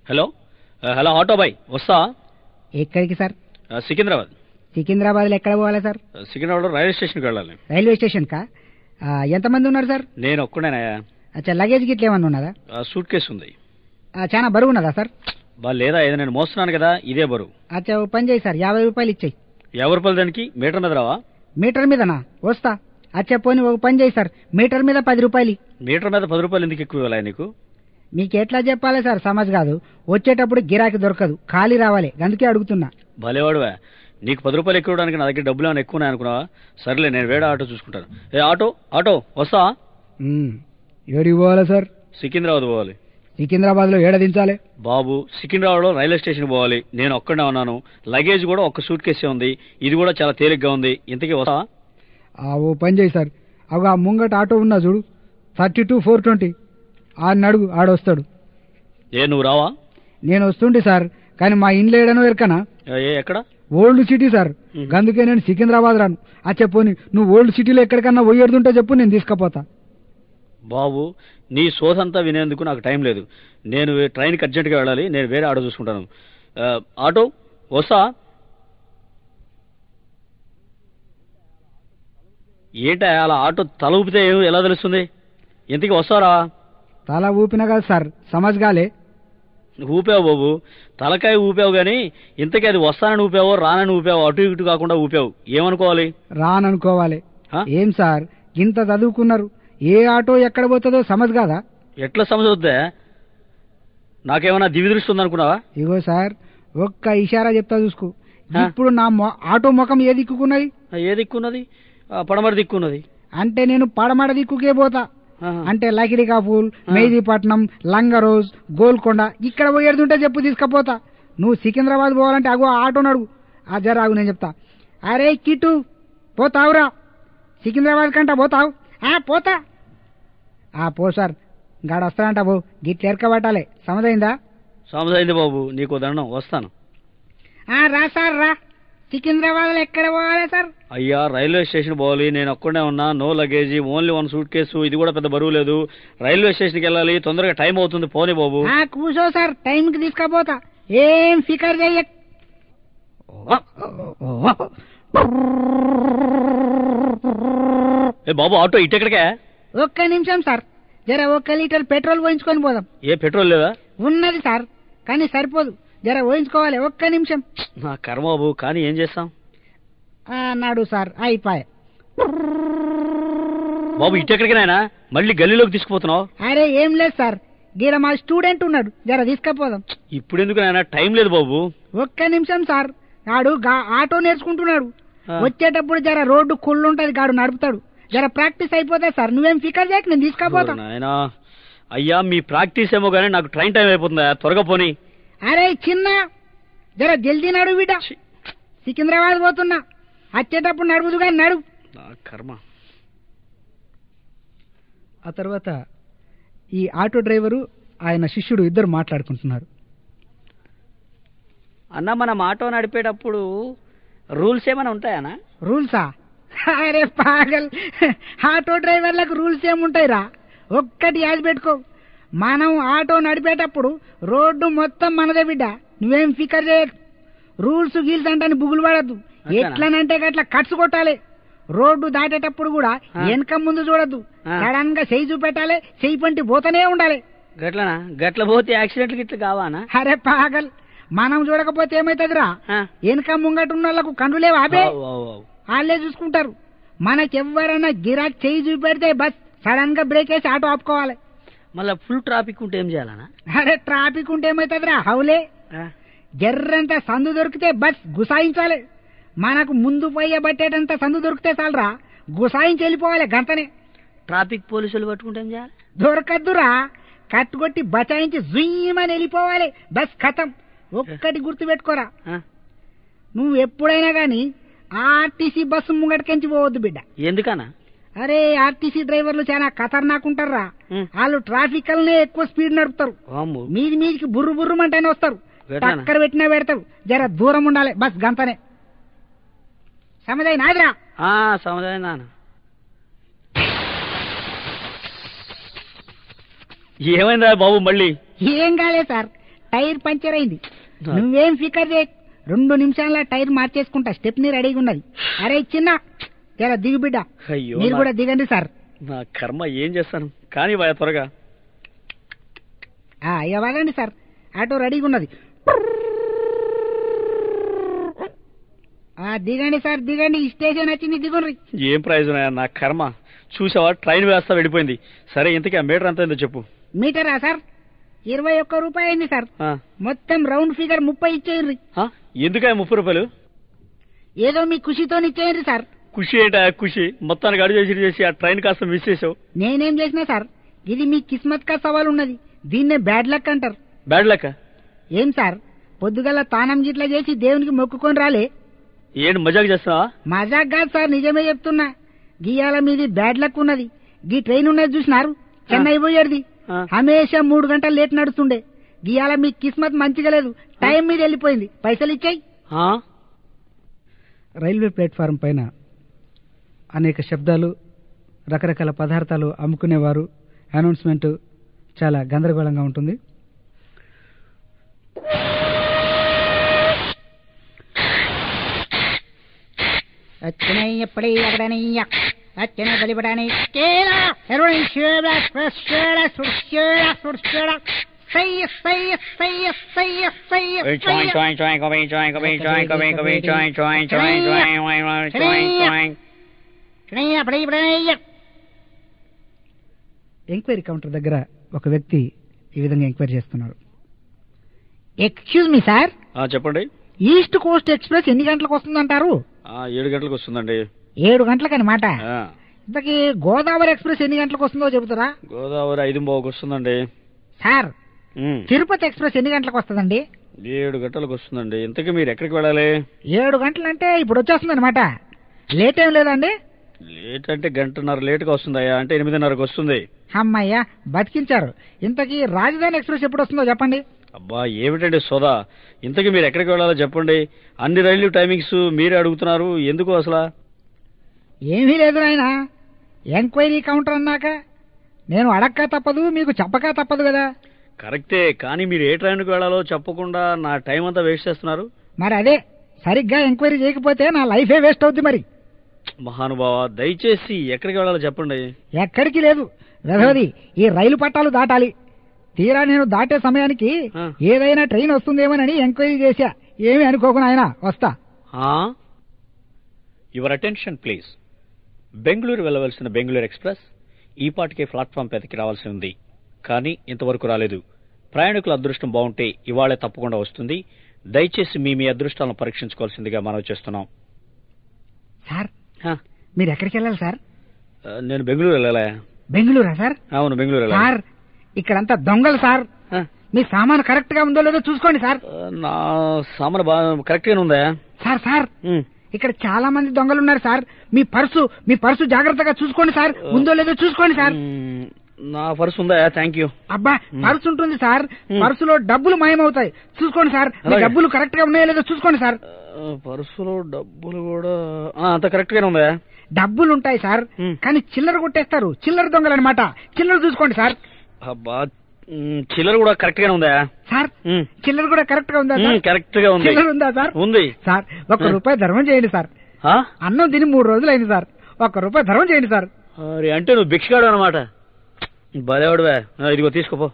Hello ఆ, hello auto bye వస్తా ఎక్కడికి సార్ ఆ, సికింద్రాబాద్ సికింద్రాబాద్లో ఎక్కడ పోవాలి సార్ ఆ, సికింద్రాబాద్లో రైల్వే స్టేషన్కి వెళ్ళాలి రైల్వే స్టేషన్కా ఆ, ఎంతమంది ఉన్నారు సార్ నేను ఒక్కడేనాయా అచ్చా లగేజ్ గిట్ల ఏమన్నా ఉన్నదా ఆ, సూట్ కేసు ఉంది ఆ, చాలా బరువు ఉన్నదా సార్ బా లేదా ఏదో నేను మోస్తున్నాను కదా ఇదే బరువు అచ్చా ఓ పని చేయి సార్ యాభై రూపాయలు ఇచ్చేయి ఎవరి రూపాయలు దానికి మీటర్ మీద రావా మీటర్ మీదనా వస్తా అచ్చా పోని ఒక పని చేయి సార్ మీటర్ మీద పది రూపాయలు ఇయ్యి. మీటర్ మీద పది రూపాయలు ఎందుకు ఎక్కువ ఇవ్వాలి నీకు మీకు ఎట్లా చెప్పాలి సార్ సమజ్ కాదు వచ్చేటప్పుడు గిరాకీ దొరకదు ఖాళీ రావాలి అందుకే అడుగుతున్నా భలేవాడువా నీకు పది రూపాయలు ఎక్కువ ఇవ్వడానికి నా దగ్గర డబ్బులు ఏమైనా ఎక్కువ ఉన్నాయి అనుకున్నావా సర్లే నేను వేరే ఆటో చూసుకుంటాను ఏ ఆటో ఆటో వస్తా ఏడికి పోవాలి సార్ సికింద్రాబాద్ పోవాలి సికింద్రాబాద్లో ఏడ దించాలి బాబు సికింద్రాబాద్లో రైల్వే స్టేషన్ పోవాలి నేను ఒక్కడే ఉన్నాను లగేజ్ కూడా ఒక్క సూట్ కేసే ఉంది ఇది కూడా చాలా తేలిగ్గా ఉంది ఇంతకీ వస్తా ఆ, ఓ పని చేయి సార్ అవి ఆ ముంగట ఆటో ఉన్నా చూడు థర్టీ టూ ఫోర్ ట్వంటీ ఆడిని అడుగు ఆడొస్తాడు ఏ నువ్వు రావా నేను వస్తుండే సార్ కానీ మా ఇంట్లో ఏడనో ఎరకనా ఏ ఏ, ఎక్కడ ఓల్డ్ సిటీ సార్ మ్మ్. అందుకే నేను సికింద్రాబాద్ రాను ఆ చెప్పు నువ్వు ఓల్డ్ సిటీలో ఎక్కడికన్నా పోయేడుతుంటే చెప్పు నేను తీసుకుపోతా బాబు నీ సోదంతా వినేందుకు నాకు టైం లేదు నేను ట్రైన్కి అర్జెంట్గా వెళ్ళాలి నేను వేరే ఆటో చూసుకుంటాను ఆ, ఆటో వస్తా ఏంటా అలా ఆటో తల ఊపితే ఏం- ఎలా తెలుస్తుంది ఇంతకీ వస్తారా తల ఊపిన కదా సార్ సమజ్ గాలే ఊపావు బాబు తలకాయ ఊపావు కానీ ఇంతకీ అది వస్తానని ఊపావో రానని ఊపావో అటు ఇటు కాకుండా ఊపావు ఏమనుకోవాలి రాననుకోవాలి ఆ? ఏం సార్ ఇంత చదువుకున్నారు ఏ ఆటో ఎక్కడ పోతుందో సమజ్ కాదా ఎట్లా సమస్య వద్దా నాకేమైనా దివి దృష్టి ఉందనుకున్నావా ఇగో సార్ ఒక్క ఇషారా చెప్తా చూసుకో ఆ? ఇప్పుడు నా మొ- ఆటో ముఖం ఏ దిక్కుకున్నది ఆ, ఏ దిక్కున్నది ఆ, పడమర దిక్కున్నది అంటే నేను పడమడ దిక్కుకే పోతా ఆహా. అంటే లకిడికా పూల్ ఆ. మెహదీపట్నం లంగరోజ్ గోల్కొండ ఇక్కడ పోయేడుతుంటే చెప్పు తీసుకపోతా నువ్వు సికింద్రాబాద్ పోవాలంటే అగో ఆటో నడుగు ఆ జర ఆగు నేను చెప్తా అరే కిటు పోతావురా సికింద్రాబాద్ కంట పోతావు ఆ పోతా ఆ పో సార్ గాడ వస్తాడంట పో గిట్ల ఎరకబట్టాలి సమదైందా సమస్య అయింది బాబు నీకు దండం వస్తాను ఆ రా సార్ రా సికింద్రాబాద్లో ఎక్కడ పోవాలి సార్ అయ్యా రైల్వే స్టేషన్ పోవాలి నేను ఒక్కడే ఉన్నా no luggage only one suitcase ఇది కూడా పెద్ద బరువు లేదు రైల్వే స్టేషన్కి వెళ్ళాలి తొందరగా టైం అవుతుంది పోనీ బాబు ఆ కూర్చో సార్ టైంకి తీసుకపోతా ఏం ఫికర్ చెయ్య ఏ బాబు ఆటో ఇటెక్కడికే ఒక్క నిమిషం సార్ జర ఒక్క లీటర్ పెట్రోల్ పోయించుకొని పోదాం ఏ పెట్రోల్ లేదా ఉన్నది సార్ కానీ సరిపోదు జర పోయించుకోవాలి ఒక్క నిమిషం నా కర్మ బాబు కానీ ఏం చేస్తాం ఆ, నాడు సార్ అయిపోయా బాబు ఇటెక్కడికి నాయనా మళ్ళీ గల్లీలోకి తీసుకుపోతున్నావు అరే ఏం లేదు సార్ గీడ మా స్టూడెంట్ ఉన్నాడు జర తీసుకపోదాం ఇప్పుడు ఎందుకు నాయనా టైం లేదు బాబు ఒక్క నిమిషం సార్ నాడు గా- ఆటో నేర్చుకుంటున్నాడు ఆ. వచ్చేటప్పుడు జర రోడ్డు కుళ్ళు ఉంటది గాడు నడుపుతాడు జర ప్రాక్టీస్ అయిపోతుంది సార్ నువ్వేం ఫికర్ చేయక నేను తీసుకపోతా నాయనా అయ్యా మీ ప్రాక్టీస్ ఏమో కానీ నాకు ట్రైన్ టైం అయిపోతుందా త్వరగా పోనీ అరే చిన్న జర జల్దీ నడు బిడ్డ ఛీ, సికింద్రాబాద్ పోతున్నా వచ్చేటప్పుడు నడుపుదు కానీ నడు నా కర్మ ఆ తర్వాత ఈ ఆటో డ్రైవరు ఆయన శిష్యుడు ఇద్దరు మాట్లాడుకుంటున్నారు అన్న మనం ఆటో నడిపేటప్పుడు రూల్స్ ఏమైనా ఉంటాయనా రూల్సా అరే పాగల్ ఆటో డ్రైవర్లకు రూల్స్ ఏముంటాయిరా ఒక్కటి యాది పెట్టుకో మనం ఆటో నడిపేటప్పుడు రోడ్డు మొత్తం మనదే బిడ్డ నువ్వేం ఫికర్ చేయ రూల్స్ గీల్స్ అంటే బుగులు పడద్దు అట్లనా? ఎట్లనంటే అట్లా కట్స్ కొట్టాలి రోడ్డు దాటేటప్పుడు కూడా ఆ. వెనక ముందు చూడద్దు ఆ. సడన్ గా చెయ్యి చూపెట్టాలి చెయ్యి పంటి పోతూనే ఉండాలి గట్లనా గట్ల పోతే యాక్సిడెంట్లు గిట్ల కావానా అరే పాగల్ మనం చూడకపోతే ఏమైతుందిరా ఆ? వెనక ముంగట ఉన్న వాళ్ళకు కండ్లు లేవు అబే అవు, అవు, అవు. వాళ్ళే చూసుకుంటారు మనకెవ్వరైనా గిరాక్ చేయి చూపెడితే బస్ సడన్ గా బ్రేక్ వేసి ఆటో ఆపుకోవాలి మళ్ళా ఫుల్ ట్రాఫిక్ ఉంటే ఏం చేయాలనా అరే ట్రాఫిక్ ఉంటే ఏమైతుందిరా హౌలే ఆ? జర్రంత సందు దొరికితే బస్ గుసాయించాలి మనకు ముందు పోయబట్టేటంత సందు దొరికితే చాలరా గుసాయించి వెళ్ళిపోవాలి గంటనే ట్రాఫిక్ పోలీసులు పట్టుకుంటే ఏం చేయాలి దొరకద్దురా కట్టుకొట్టి బచాయించి జుయ్యమని వెళ్ళిపోవాలి బస్ ఖతం ఒక్కటి గుర్తు పెట్టుకోరా ఆ? నువ్వు ఎప్పుడైనా గాని ఆర్టీసీ బస్సు ముంగటికెంచి పోవద్దు బిడ్డ ఎందుకనా అరే ఆర్టీసీ డ్రైవర్లు చాలా ఖతర్నాక్ ఉంటారా ఉం. వాళ్ళు ట్రాఫిక్ అల్నే ఎక్కువ స్పీడ్ నడుపుతారు వామ్మో. మీది మీదికి బుర్రు బుర్రు అంటేనే వస్తారు గట్లనా? టక్కర పెట్టినా పెడతారు జర దూరం ఉండాలి బస్ గంతనే సమదై నాదిరా ఆ సముదాయం నాన్న ఏమైందా బాబు మళ్ళీ ఏం కాలే సార్ టైర్ పంచర్ అయింది నువ్వేం ఫికర్ చేయ రెండు నిమిషాల టైర్ మార్చేసుకుంటా స్టెప్ని రెడీగా ఉన్నది అరే చిన్న జర దిగు బిడ్డ అయ్యో మీరు నా- కూడా దిగండి సార్ నా కర్మ ఏం చేస్తాను కానీ వా త్వరగా ఆ, ఇక వాగండి సార్ ఆటో రెడీగా ఉన్నది ఆ, దిగండి సార్ దిగండి ఈ స్టేషన్ వచ్చింది దిగుండ్రి ఏం ప్రయోజనం నా కర్మ చూసావా ట్రైన్ వేస్తా వెళ్ళిపోయింది సరే ఇంతకీ ఆ మీటర్ ఎంత అయిందో చెప్పు మీటరా సార్ ఇరవై ఒక్క రూపాయి అయింది సార్ ఆ, మొత్తం రౌండ్ ఫిగర్ ముప్పై ఇచ్చేయండి ఆ, ఎందుకా ముప్పై రూపాయలు ఏదో మీ ఖుషితో ఇచ్చేయండి సార్ ఖుషి ఏంటా ఖుషి మొత్తానికి అడుగు చేసి చేసి ఆ ట్రైన్ కాస్త మిస్ చేసావు నేనేం చేసినా సార్ ఇది మీ కిస్మత్ కా సవాల్ ఉన్నది దీన్నే బ్యాడ్ లక్ అంటారు బ్యాడ్ లెక్క ఏం సార్ పొద్దుగల తానం గిట్లా చేసి దేవునికి మొక్కుకొని రాలే ఏంటి మజాక్ చేస్తున్నావా మజాక్ కాదు సార్ నిజమే చెప్తున్నా గీయాల మీది బ్యాడ్ లక్ ఉన్నది గీ ట్రైన్ ఉన్నది చూసినారు చెన్నై పోయేది ఆ. హమేషా మూడు గంటలు లేట్ నడుస్తుండే గీయాల మీ కిస్మత్ మంచిగా లేదు టైం మీద వెళ్ళిపోయింది పైసలు ఇచ్చాయి ఆ? రైల్వే ప్లాట్ఫారం పైన అనేక శబ్దాలు రకరకాల పదార్థాలు అమ్ముకునేవారు అనౌన్స్మెంట్ చాలా గందరగోళంగా ఉంటుంది అచ్చనయ్యప్పటి అక్కడనయ్య అచ్చన బలిపడని కేలా ఎరుణి షేడ ఫ్రెషేడ సుర్షేడ సుర్షేడ సయ్య సయ్య సయ్య సయ్య సయ్య Choing, choing, choing, choing, choing, choing, choing, choing, choing, choing, choing, choing, choing, choing, choing, choing. Enquiry counter దగ్గర ఒక వ్యక్తి ఈ విధంగా ఎంక్వైరీ చేస్తున్నారు ఎక్స్క్యూజ్ మీ సార్ ఆ, చెప్పండి ఈస్ట్ కోస్ట్ ఎక్స్ప్రెస్ ఎన్ని గంటలకు వస్తుందంటారు ఆ, ఏడు గంటలకు వస్తుందండి ఏడు గంటలకు అనమాట ఆ, ఇంతకీ గోదావరి ఎక్స్ప్రెస్ ఎన్ని గంటలకు వస్తుందో చెబుతారా గోదావరి ఐదు బావుకి వస్తుందండి సార్ ఉమ్, తిరుపతి ఎక్స్ప్రెస్ ఎన్ని గంటలకు వస్తుందండి ఏడు గంటలకు వస్తుందండి ఇంతకీ మీరు ఎక్కడికి వెళ్ళాలి ఏడు గంటలు అంటే ఇప్పుడు వచ్చేస్తుంది అనమాట లేట్ ఏం లేదండి లేట్ అంటే గంటన్నర లేట్గా వస్తుందయ్యా అంటే ఎనిమిదిన్నరకు వస్తుంది అమ్మయ్యా బతికించారు ఇంతకీ రాజధాని ఎక్స్ప్రెస్ ఎప్పుడు వస్తుందో చెప్పండి అబ్బా ఏమిటండి సోదా ఇంతకీ మీరు ఎక్కడికి వెళ్ళాలో చెప్పండి అన్ని రైలు టైమింగ్స్ మీరే అడుగుతున్నారు ఎందుకు అసలు ఏమీ లేదు నాయన ఎంక్వైరీ కౌంటర్ అన్నాక నేను అడక్క తప్పదు మీకు చెప్పక తప్పదు కదా కరెక్టే కానీ మీరు ఏ ట్రైన్కి వెళ్ళాలో చెప్పకుండా నా టైం అంతా వేస్ట్ చేస్తున్నారు మరి అదే సరిగ్గా ఎంక్వైరీ చేయకపోతే నా లైఫే వేస్ట్ అవుద్ది మరి మహానుభావ దయచేసి ఎక్కడికి వెళ్ళాలో చెప్పండి ఎక్కడికి లేదు వెధవది ఈ రైలు పట్టాలు దాటాలి తీరా నేను దాటే సమయానికి ఆ. ఏదైనా ట్రైన్ వస్తుందేమోనని ఎంక్వైరీ చేశా ఏమీ అనుకోకు నాయన వస్తా యువర్ అటెన్షన్ ప్లీజ్ బెంగళూరు వెళ్ళవలసిన బెంగళూరు ఎక్స్ప్రెస్ ఈ పాటికే ప్లాట్ఫామ్ పెదకి రావాల్సి ఉంది కానీ ఇంతవరకు రాలేదు ప్రయాణికుల అదృష్టం బాగుంటే ఇవాళే తప్పకుండా వస్తుంది దయచేసి మీ మీ అదృష్టాలను పరీక్షించుకోవాల్సిందిగా మనవి చేస్తున్నాం సార్ హ, మీరు ఎక్కడికి వెళ్ళాలి సార్ ఆ, నేను బెంగళూరు వెళ్ళాలా బెంగళూరా సార్ అవును బెంగళూరు వెళ్ళాలి సార్ ఇక్కడంతా దొంగలు సార్ హ, మీ సామాను కరెక్ట్ గా ఉందో లేదో చూసుకోండి సార్ ఆ, నా సామాను బాగా కరెక్ట్గానే ఉందా సార్ సార్ ఉమ్. ఇక్కడ చాలా మంది దొంగలు ఉన్నారు సార్ మీ పర్సు మీ పర్సు జాగ్రత్తగా చూసుకోండి సార్ ఉందో లేదో చూసుకోండి సార్ మ్మ్. నా పర్స్ ఉందా థ్యాంక్ యూ అబ్బా మ్. పర్సు ఉంటుంది సార్ మ్. పర్సులో డబ్బులు మాయమవుతాయి చూసుకోండి సార్ మీ అలాగే. డబ్బులు కరెక్ట్ గా ఉన్నాయో లేదో చూసుకోండి సార్ ఆ, పర్సులో డబ్బులు కూడా ఆ, అంత కరెక్ట్గానే ఉందా డబ్బులు ఉంటాయి సార్ మ్. కానీ చిల్లర కొట్టేస్తారు చిల్లర దొంగలు అనమాట చిల్లర చూసుకోండి సార్ అబ్బా మ్మ్, చిల్లర కూడా కరెక్ట్గానే ఉందా సార్ మ్మ్. చిల్లర కూడా కరెక్ట్ గా ఉందా సార్ మ్మ్, కరెక్ట్గా ఉంది చిల్లర ఉందా సార్ ఉంది సార్ ఒక మ్. రూపాయి ధర్మం చేయండి సార్ ఆ? అన్నం తిని మూడు రోజులు అయింది సార్ ఒక్క రూపాయి ధర్మం చేయండి సార్ అరే, అంటే నువ్వు భిక్షగాడు అనమాట భలేవాడువే ఆ, ఇదిగో తీసుకోపో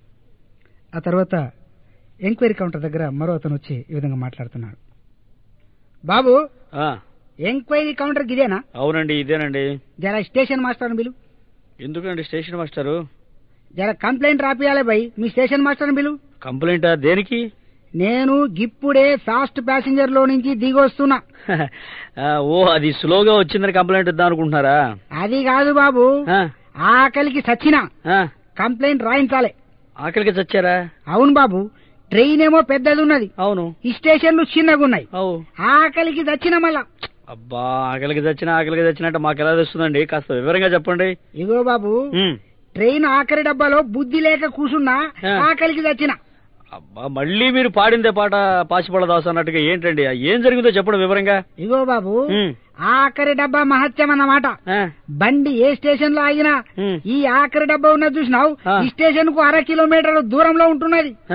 ఆ తర్వాత ఎంక్వైరీ కౌంటర్ దగ్గర మరో అతను వచ్చి ఈ విధంగా మాట్లాడుతున్నాడు బాబు ఆ, ఎంక్వైరీ కౌంటర్ ఇదేనా అవునండి ఇదేనండి జర స్టేషన్ మాస్టర్ బిలు ఎందుకండి స్టేషన్ మాస్టరు జర కంప్లైంట్ రాపియాలి బై మీ స్టేషన్ మాస్టర్ బిలు కంప్లైంటా దేనికి నేను గిప్పుడే ఫాస్ట్ ప్యాసింజర్ లో నుంచి దిగొస్తున్నా ఆ, ఓ అది స్లోగా వచ్చిందని కంప్లైంట్ ఇద్దాం అనుకుంటున్నారా అది కాదు బాబు ఆ, ఆకలికి సచ్చిన ఆ, కంప్లైంట్ రాయించాలి ఆకలికి చచ్చారా అవును బాబు ట్రైన్ ఏమో పెద్దది ఉన్నది అవును ఈ స్టేషన్లు చిన్నగా ఉన్నాయి అవు ఆకలికి చచ్చిన మళ్ళా అబ్బా ఆకలికి చచ్చిన ఆకలికి చచ్చినట్టు మాకు ఎలా తెస్తుందండి కాస్త వివరంగా చెప్పండి ఇగో బాబు ఉమ్. ట్రైన్ ఆఖరి డబ్బాలో బుద్ధి లేక కూసున్నా ఆ. ఆకలికి చచ్చిన అబ్బా మళ్ళీ మీరు పాడిందే పాట పాచిపడదాస్ అన్నట్టుగా ఏంటండి ఆ ఏం జరిగిందో చెప్పండి వివరంగా ఇగో బాబు ఉమ్. ఆఖరి డబ్బా మహత్యం అన్నమాట ఆ, బండి ఏ స్టేషన్ లో ఆగినా ఉమ్. ఈ ఆఖరి డబ్బా ఉన్నది చూసినావు ఆ. ఈ స్టేషన్ కు అర కిలోమీటర్ దూరంలో ఉంటున్నది ఆ,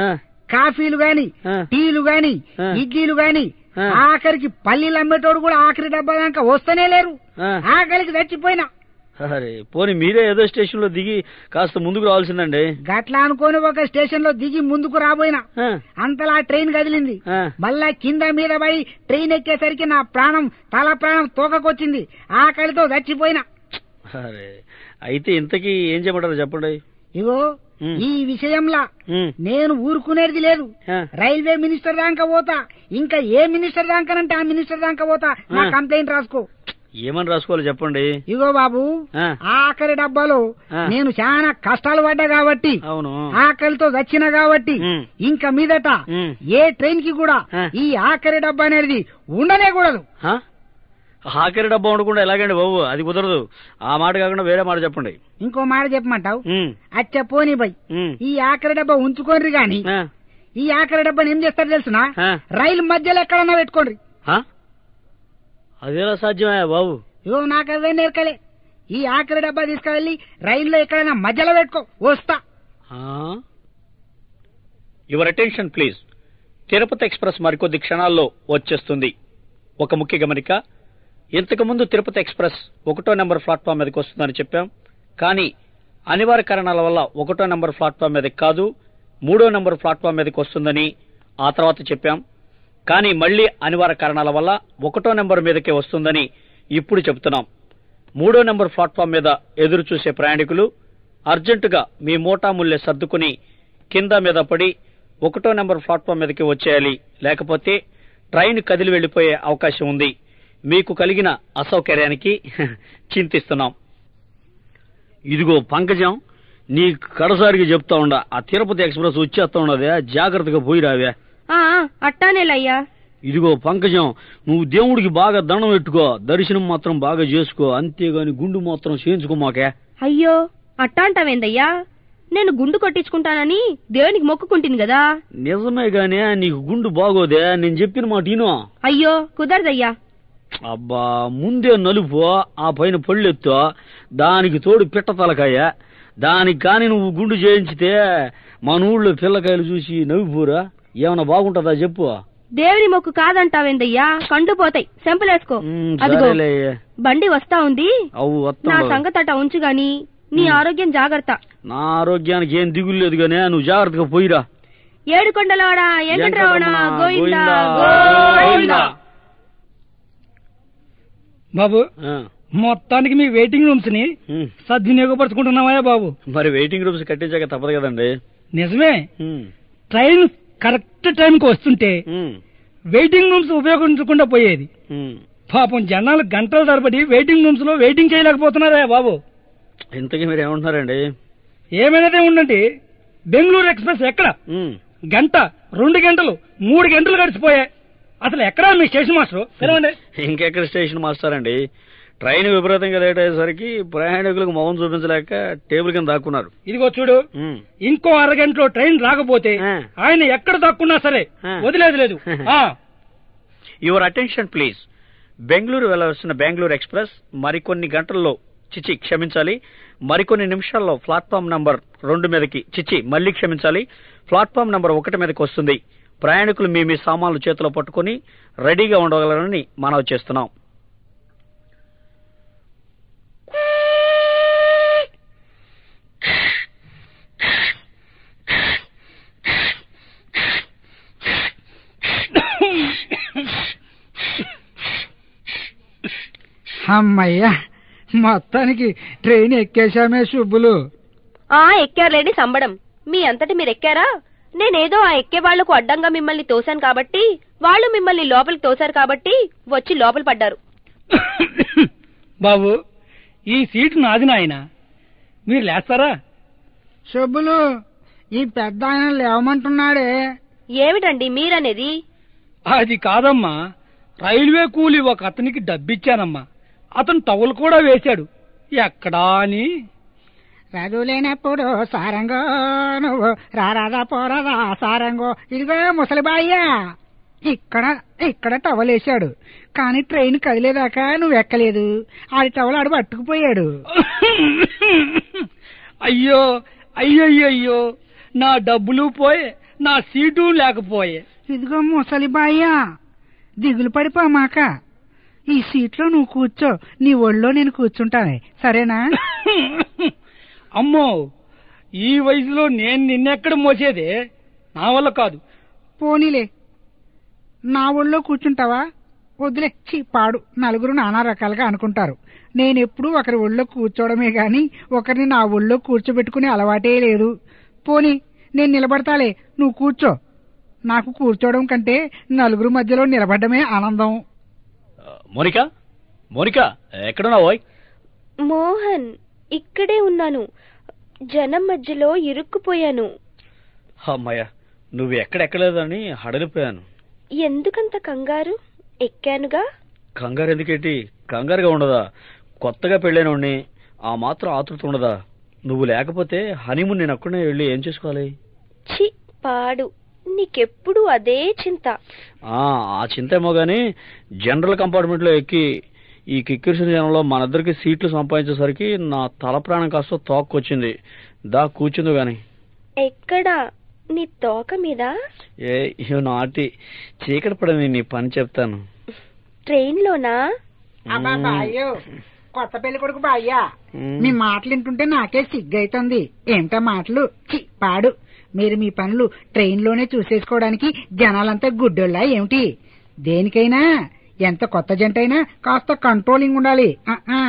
కాఫీలు గాని ఆ. టీలు గాని ఆ. ఇడ్లీలు గాని ఆ. ఆఖరికి పల్లీలు అమ్మేటోడు కూడా ఆఖరి డబ్బా దాకా వస్తూనే లేరు ఆ. ఆఖరికి చచ్చిపోయినా అరే పోనీ మీరే ఏదో స్టేషన్ లో దిగి కాస్త ముందుకు రావాల్సిందండి గట్లా అనుకొని ఒక స్టేషన్ లో దిగి ముందుకు రాబోయినా ఆ, అంతలా ట్రైన్ కదిలింది ఆ. మళ్ళా కింద మీద పడి ట్రైన్ ఎక్కేసరికి నా ప్రాణం తల ప్రాణం తోకకొచ్చింది ఆకలితో చచ్చిపోయినా అరే అయితే ఇంతకీ ఏం చెప్పంటారు చెప్పండి ఇగో ఉమ్. ఈ విషయంలా ఉమ్, నేను ఊరుకునేది లేదు ఆ, రైల్వే మినిస్టర్ దాకా పోతా ఇంకా ఏ మినిస్టర్ దాకానంటే ఆ మినిస్టర్ దాకా పోతా నా ఆ. కంప్లైంట్ రాసుకో ఏమని రాసుకోవాలి చెప్పండి ఇగో బాబు ఆ. ఆఖరి డబ్బాలో ఆ. నేను చాలా కష్టాలు పడ్డా కాబట్టి అవును ఆకలితో చచ్చిన కాబట్టి ఉమ్. ఇంకా మీదట ఉమ్. ఏ ట్రైన్ కి కూడా ఆ. ఈ ఆఖరి డబ్బా అనేది ఉండనే కూడదు ఆ? ఆఖరి డబ్బా ఉండకుండా ఎలాగండి బాబు అది కుదరదు ఆ మాట కాకుండా వేరే మాట చెప్పండి ఇంకో మాట చెప్పమంటావు ఉమ్, అచ్చ పోనీ బై ఉమ్, ఈ ఆఖరి డబ్బా ఉంచుకోండి గాని ఆ, ఈ ఆఖరి డబ్బాని ఏం చేస్తారు తెలుసునా ఆ. రైలు మధ్యలో ఎక్కడన్నా పెట్టుకోండి ఆ? అదేలా సాధ్యమే బాబు ఇగో నాకు అవే నేర్కలే ఈ ఆఖరి డబ్బా తీసుకువెళ్ళి రైల్లో ఎక్కడైనా మధ్యలో పెట్టుకో వస్తా your attention please Tirupati express మరికొద్ది క్షణాల్లో వచ్చేస్తుంది ఒక ముఖ్య గమనిక ఇంతకు ముందు తిరుపతి ఎక్స్ప్రెస్ ఒకటో నెంబర్ ప్లాట్ఫామ్ మీదకి వస్తుందని చెప్పాం కానీ అనివార్య కారణాల వల్ల ఒకటో నెంబర్ ప్లాట్ఫామ్ మీదకి కాదు మూడో నెంబర్ ప్లాట్ఫామ్ మీదకి వస్తుందని ఆ తర్వాత చెప్పాం కానీ మళ్ళీ అనివార్య కారణాల వల్ల ఒకటో నెంబర్ మీదకే వస్తుందని ఇప్పుడు చెప్తున్నాం మూడో నెంబర్ ప్లాట్ఫామ్ మీద ఎదురు చూసే ప్రయాణికులు అర్జెంటుగా మీ మోటా ముల్లె సర్దుకుని కింద మీద పడి ఒకటో నెంబర్ ప్లాట్ఫామ్ మీదకి వచ్చేయాలి లేకపోతే ట్రైన్ కదిలి వెళ్లిపోయే అవకాశం ఉంది మీకు కలిగిన అసౌకర్యానికి చింతిస్తున్నాం ఇదిగో పంకజం నీ కడసారిగా చెప్తా ఉండ ఆ తిరుపతి ఎక్స్ప్రెస్ వచ్చేస్తా ఉన్నదే జాగ్రత్తగా పోయి రావే ఆ అట్టానేలయ్యా ఇదిగో పంకజం నువ్వు దేవుడికి బాగా దండం పెట్టుకో దర్శనం మాత్రం బాగా చేసుకో అంతేగాని గుండు మాత్రం చేయించుకోమాకే అయ్యో అట్టాంటావేందయ్యా నేను గుండు కొట్టించుకుంటానని దేవునికి మొక్కుకుంటుంది కదా నిజమే గానే నీకు గుండు బాగోదే నేను చెప్పిన మాట విను అయ్యో కుదరదయ్యా అబ్బా ముందే నలుపు ఆ పైన పళ్ళెత్తు దానికి తోడు పిట్ట తలకాయ దానికి కాని నువ్వు గుండు చేయించితే మన ఊళ్ళో పిల్లకాయలు చూసి నవ్విపోరా ఏమన్నా బాగుంటుందా చెప్పు దేవుని మొక్కు కాదంటావేందయ్యా కండు పోతాయి సెంపలేసుకో ఉమ్, అదిగో సరేలే బండి వస్తా ఉంది అవు నా వస్తా సంగతి అట ఉంచు గాని నీ ఆరోగ్యం జాగ్రత్త నా ఆరోగ్యానికి ఏం దిగులు లేదు గానే నువ్వు జాగ్రత్తగా పోయిరా ఏడు కొండలవాడా వెంకటరమణ వెంకటరమణ, గోవిందా గోవిందా, గోవిందా బాబు ఆ, మొత్తానికి మీ వెయిటింగ్ రూమ్స్ ని ఉమ్. సద్వినియోగపరచుకుంటున్నావా బాబు మరి వెయిటింగ్ రూమ్స్ కట్టించాక తప్పదు కదండి నిజమే ఉమ్, ట్రైన్ కరెక్ట్ టైంకి వస్తుంటే ఉమ్, వెయిటింగ్ రూమ్స్ ఉపయోగించకుండా పోయేది ఉమ్. పాపం జనాలు గంటల తరబడి వెయిటింగ్ రూమ్స్ లో వెయిటింగ్ చేయలేకపోతున్నారా బాబు ఇంతకీ మీరు ఏమంటున్నారండి ఏమైనదే ఉండండి బెంగళూరు ఎక్స్ప్రెస్ ఎక్కడ ఉమ్. గంట రెండు గంటలు మూడు గంటలు గడిచిపోయాయి అసలు ఎక్కడా మీ స్టేషన్ మాస్టర్ తెలవండి ఇంకెక్కడ స్టేషన్ మాస్టర్ అండి ట్రైన్ విపరీతంగా లేట్ అయ్యేసరికి ప్రయాణికులకు మొహం చూపించలేక టేబుల్ కింద దాక్కున్నారు ఇదిగో చూడు ఉమ్. ఇంకో అరగంటలో ట్రైన్ రాకపోతే ఆ. ఆయన ఎక్కడ దక్కున్నా సరే ఆ. వదిలేదు లేదు ఆ. యువర్ అటెన్షన్ ప్లీజ్ బెంగళూరు వెళ్లవలసిన బెంగళూరు ఎక్స్ప్రెస్ మరికొన్ని గంటల్లో చిచి క్షమించాలి మరికొన్ని నిమిషాల్లో ప్లాట్ఫామ్ నంబర్ రెండు మీదకి చిచి మళ్ళీ క్షమించాలి ప్లాట్ఫామ్ నంబర్ ఒకటి మీదకి వస్తుంది ప్రయాణికులు మీ మీ సామాన్లు చేతిలో పట్టుకుని రెడీగా ఉండగలరని మనవి చేస్తున్నాం అమ్మయ్యా మొత్తానికి ట్రైన్ ఎక్కేశామే శుభులు ఆ ఎక్కారులేండి సంబడం మీ అంతటి మీరు ఎక్కారా నేనేదో ఆ ఎక్కే వాళ్లకు అడ్డంగా మిమ్మల్ని తోశాను కాబట్టి వాళ్ళు మిమ్మల్ని లోపలికి తోశారు కాబట్టి వచ్చి లోపల పడ్డారు బాబు ఈ సీటు నాది నాయన మీరు లేస్తారా శుభులు ఈ పెద్ద ఆయన లేవమంటున్నాడే ఏమిటండి మీరనేది అది కాదమ్మా రైల్వే కూలి ఒక అతనికి డబ్బిచ్చానమ్మా అతను టవల్ కూడా వేశాడు ఎక్కడా అని రజులేనప్పుడు సారంగో నువ్వు రారాదా పోరాదా సారంగో ఇదిగో ముసలిబాయ్యా ఇక్కడ ఇక్కడ టవల్ వేశాడు కానీ ట్రైన్ కదిలేదాకా నువ్వు ఎక్కలేదు ఆడి టవల్ ఆడు పట్టుకుపోయాడు అయ్యో అయ్యో అయ్యో నా డబ్బులు పోయే నా సీటు లేకపోయే ఇదిగో ముసలి బాయ్యా దిగులు పడిపోమాక ఈ సీట్లో నువ్వు కూర్చో నీ ఒళ్ళో నేను కూర్చుంటానే సరేనా అమ్మో ఈ వయసులో నేను నిన్నెక్కడ మోసేదే నా వల్ల కాదు పోనీలే నా ఒళ్ళో కూర్చుంటావా వద్దులే చీ పాడు నలుగురు నానా రకాలుగా అనుకుంటారు నేనెప్పుడూ ఒకరి ఒళ్ళో కూర్చోవడమే గాని ఒకరిని నా ఒళ్ళో కూర్చోబెట్టుకునే అలవాటే లేదు పోనీ నేను నిలబడతాలే నువ్వు కూర్చో నాకు కూర్చోవడం కంటే నలుగురు మధ్యలో నిలబడ్డమే ఆనందం ఆ, మోనిక మోనిక ఎక్కడున్నావు మోహన్ ఇక్కడే ఉన్నాను జనం మధ్యలో ఇరుక్కుపోయాను అమ్మాయ నువ్వు ఎక్కడెక్కలేదని హడలిపోయాను ఎందుకంత కంగారు ఎక్కానుగా కంగారు ఎందుకేంటి కంగారుగా ఉండదా కొత్తగా పెళ్ళైనోడిని ఆ మాత్రం ఆతృత ఉండదా నువ్వు లేకపోతే హనీమూన్ నేను అక్కడనే వెళ్ళి ఏం చేసుకోవాలి చి పాడు నీకెప్పుడు అదే చింత ఆ ఆ చింత ఏమో గానీ జనరల్ కంపార్ట్మెంట్ లో ఎక్కి ఈ కిక్కిరిసిన జనంలో మనిద్దరికి సీట్లు సంపాదించేసరికి నా తల ప్రాణం కాస్త తోక్కొచ్చింది దా కూర్చుంది గాని ఎక్కడా నీ తోక మీద ఏ ఇహ నాటి చీకటి పడని నీ పని చెప్తాను ట్రైన్లోనా అబ్బా బాయ్యో కొత్త పెళ్లి కొడుకు బాయ్యా మ్మ్. మీ మాటలు వింటుంటే నాకే సిగ్గైతుంది ఏమిటా మాటలు చి పాడు మీరు మీ పనులు ట్రైన్లోనే చూసేసుకోవడానికి జనాలంతా గుడ్డోళ్ళా ఏమిటి దేనికైనా ఎంత కొత్త జంట అయినా కాస్త కంట్రోలింగ్ ఉండాలి ఆ, ఆ.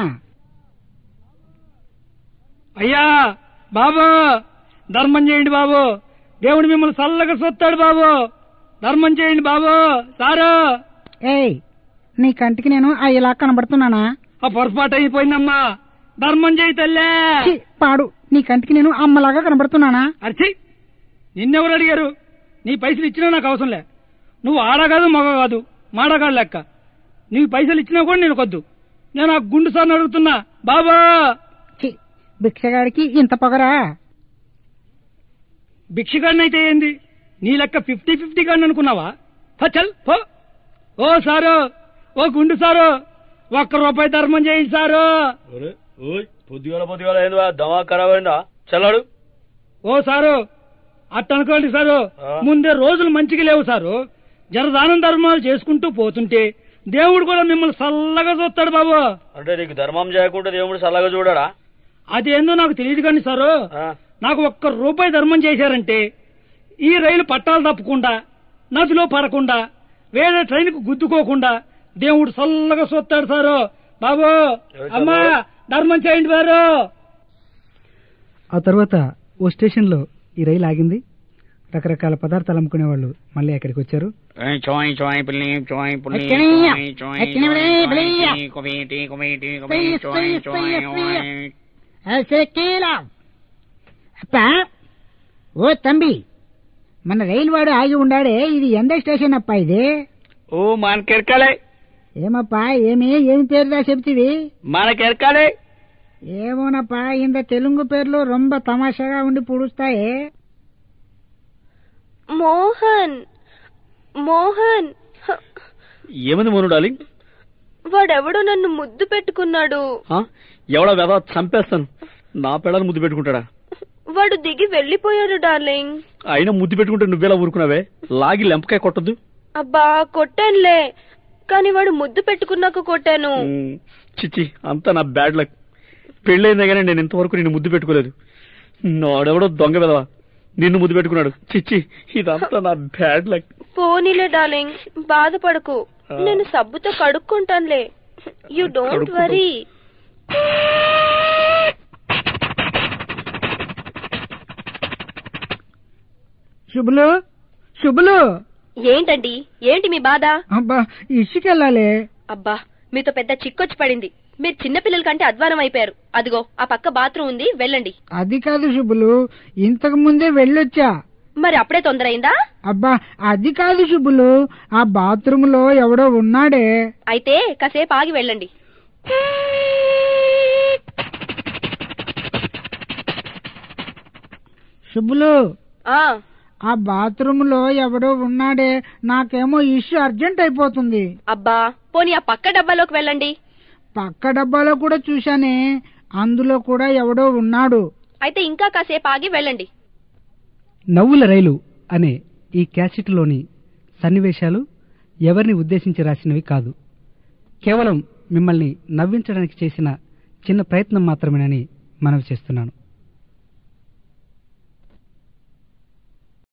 అయ్యా బాబు ధర్మం చేయండి బాబు దేవుడు మిమ్మల్ని చల్లగా సొత్తాడు బాబు ధర్మం చేయండి బాబు సారు ఏయ్ నీ కంటికి నేను అయ్యేలా కనబడుతున్నానా ఆ పొరపాటు అయిపోయిందమ్మా ధర్మం చేయి తల్లే చి, పాడు నీ కంటికి నేను అమ్మలాగా కనబడుతున్నానా అరిచి నిన్నెవరు అడిగారు నీ పైసలు ఇచ్చినా నాకు అవసరం లే నువ్వు ఆడ కాదు మగ కాదు మాడగాడు లెక్క నీకు పైసలు ఇచ్చినా కూడా నేను కొద్దు నేను ఆ గుండు సార్ని అడుగుతున్నా బాబా చి భిక్షగాడికి ఇంత పొగరా భిక్షగాడిని అయితే ఏంది నీ లెక్క ఫిఫ్టీ ఫిఫ్టీ గాడిని అనుకున్నావా పో చల్ పో ఓ సారు ఓ గుండు సారు ఒక్క రూపాయి ధర్మం చేయండి సారు పొద్దుగాల పొద్దుగాల ఏంది దమా ఖరాబ్ అయిందా చల్లాడు ఓ సారు అట్ట అనుకోండి సారు ఆ. ముందే రోజులు మంచిగా లేవు సారు జరదానం ధర్మాలు చేసుకుంటూ పోతుంటే దేవుడు కూడా మిమ్మల్ని చల్లగా చూస్తాడు బాబు అంటే నీకు ధర్మం చేయకుండా దేవుడు సల్లగా చూడడా అదేందో నాకు తెలియదు కానీ సారు ఆ, నాకు ఒక్క రూపాయి ధర్మం చేశారంటే ఈ రైలు పట్టాలు తప్పకుండా నదిలో పడకుండా వేరే ట్రైన్కు గుద్దుకోకుండా దేవుడు చల్లగా చూస్తాడు సారు బాబు అమ్మా ధర్మం చేయండి వారు ఆ తర్వాత ఓ స్టేషన్లో ఈ రైలు ఆగింది రకరకాల పదార్థాలు అమ్ముకునే వాళ్ళు మళ్ళీ అక్కడికి వచ్చారు చాయ్ చాయ్ పిల్లి చాయ్ పుల్లి ఎక్కనయ్యా? చాయ్ చాయ్ ఎక్కనివ్వడే, చాయ్ పిల్లయ్యా? Tea coffee tea coffee tea coffee please, చాయ్ ప్లీజ్, చాయ్ ప్లీజ్, చాయ్. అప్ప ఓ తంబి మన రైలు వాడు ఆగి ఉండాడే ఇది ఎంత స్టేషన్ అప్ప ఇది ఓ మనకెరకాలే ఏమప్పా ఏమి ఏమి పేరుదా చెప్తివి మనకెరకాలే ఏమోనప్పా ఇంత తెలుగు పేర్లు రొంబ తమాషాగా ఉండి పుడుస్తాయే మోహన్ మోహన్ హ, ఏమంది మోను డార్లింగ్ వాడెవడో నన్ను ముద్దు పెట్టుకున్నాడు ఆ? ఎవడా వెద చంపేస్తాను నా పెళ్ళని ముద్దు పెట్టుకుంటాడా వాడు దిగి వెళ్ళిపోయాడు డార్లింగ్ అయినా ముద్దు పెట్టుకుంటే నువ్వెలా ఊరుకున్నావే లాగి లెంపకాయ కొట్టద్దు అబ్బా కొట్టానులే కానీ వాడు ముద్దు పెట్టుకున్నాక కొట్టాను చిచ్చి అంతా నా బ్యాడ్ లక్ పెళ్ళైందే కానీ నేను ఇంతవరకు నిన్ను ముద్దు పెట్టుకోలేదు నాడెవడో దొంగ వెదవా నిన్ను ముద్దు పెట్టుకున్నాడు చిచ్చి ఇదంతా నా బ్యాడ్ లక్ పోనీలే డార్లింగ్ బాధపడకు ఆ. నేను సబ్బుతో కడుక్కుంటానులే యు డోంట్ కడుక్కుంటావు. వరీ శుభులు శుభులు ఏంటండి ఏంటి మీ బాధ అబ్బా ఇసుకెళ్ళాలి అబ్బా మీతో పెద్ద చిక్కొచ్చి పడింది మీరు చిన్నపిల్లల కంటే అధ్వానం అయిపోయారు అదిగో ఆ పక్క బాత్రూమ్ ఉంది వెళ్ళండి అది కాదు శుభులు ఇంతకు ముందే వెళ్ళొచ్చా మరి అప్పుడే తొందర అయిందా అబ్బా అది కాదు శుభులు ఆ బాత్రూమ్ లో ఎవడో ఉన్నాడే అయితే కాసేపు ఆగి వెళ్ళండి శుభులు ఆ ఆ బాత్రూమ్ లో ఎవడో ఉన్నాడే నాకేమో ఇష్యూ అర్జెంట్ అయిపోతుంది అబ్బా పోనీ ఆ పక్క డబ్బాలోకి వెళ్ళండి పక్క డబ్బాలో కూడా చూశానే అందులో కూడా ఎవడో ఉన్నాడు అయితే ఇంకా కాసేపు ఆగి వెళ్ళండి నవ్వుల రైలు అనే ఈ క్యాసెట్లోని సన్నివేశాలు ఎవరిని ఉద్దేశించి రాసినవి కాదు కేవలం మిమ్మల్ని నవ్వించడానికి చేసిన చిన్న ప్రయత్నం మాత్రమేనని మనవి చేస్తున్నాను